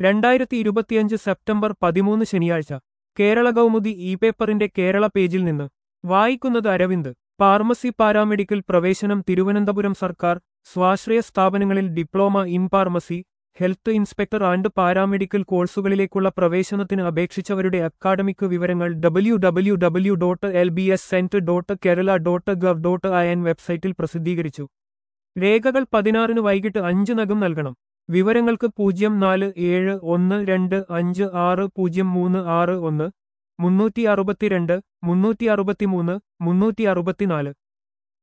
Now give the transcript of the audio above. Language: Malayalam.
രണ്ടായിരത്തി ഇരുപത്തിയഞ്ച് സെപ്റ്റംബർ പതിമൂന്ന് ശനിയാഴ്ച കേരള കൗമുദി ഇ പേപ്പറിന്റെ കേരള പേജിൽ നിന്ന് വായിക്കുന്നത് അരവിന്ദ് ഫാർമസി പാരാമെഡിക്കൽ പ്രവേശനം തിരുവനന്തപുരം സർക്കാർ സ്വാശ്രയ സ്ഥാപനങ്ങളിൽ diploma in pharmacy health inspector and paramedical കോഴ്സുകളിലേക്കുള്ള പ്രവേശനത്തിന് അപേക്ഷിച്ചവരുടെ അക്കാഡമിക് വിവരങ്ങൾ W W W dot L B S cent dot Kerala dot gov dot I N വെബ്സൈറ്റിൽ പ്രസിദ്ധീകരിച്ചു രേഖകൾ പതിനാറിന് വൈകിട്ട് അഞ്ചിനകം നൽകണം വിവരങ്ങൾക്ക് പൂജ്യം നാല് ഏഴ് ഒന്ന് രണ്ട് അഞ്ച് ആറ് പൂജ്യം മൂന്ന് ആറ് ഒന്ന് മുന്നൂറ്റി അറുപത്തിരണ്ട് മുന്നൂറ്റി അറുപത്തിമൂന്ന് മുന്നൂറ്റി അറുപത്തിനാല്